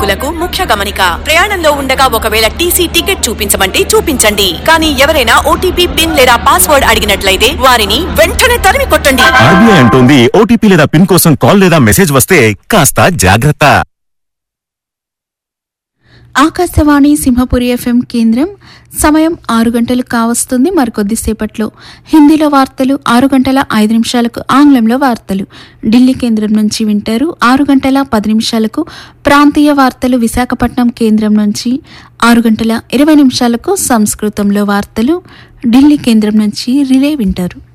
ప్రయాణికులకు ముఖ్య గమనిక ప్రయాణంలో ఉండగా ఒకవేళ టీసీ టికెట్ చూపించమంటే చూపించండి కానీ ఎవరైనా ఓటీపీ పిన్ లేదా పాస్వర్డ్ అడిగినట్లయితే వారిని వెంటనే తరిమి కొట్టండి ఆర్బీఐ అంటోంది ఓటీపీ లేదా పిన్ కోసం కాల్ లేదా మెసేజ్ వస్తే కాస్త జాగ్రత్త ఆకాశవాణి సింహపురి ఎఫ్ఎం కేంద్రం సమయం ఆరు గంటలు కావస్తుంది మరికొద్దిసేపట్లో హిందీలో వార్తలు ఆరు గంటల ఐదు నిమిషాలకు ఆంగ్లంలో వార్తలు ఢిల్లీ కేంద్రం నుంచి వింటారు ఆరు గంటల పది నిమిషాలకు ప్రాంతీయ వార్తలు విశాఖపట్నం కేంద్రం నుంచి ఆరు గంటల ఇరవై నిమిషాలకు సంస్కృతంలో వార్తలు ఢిల్లీ కేంద్రం నుంచి రిలే వింటారు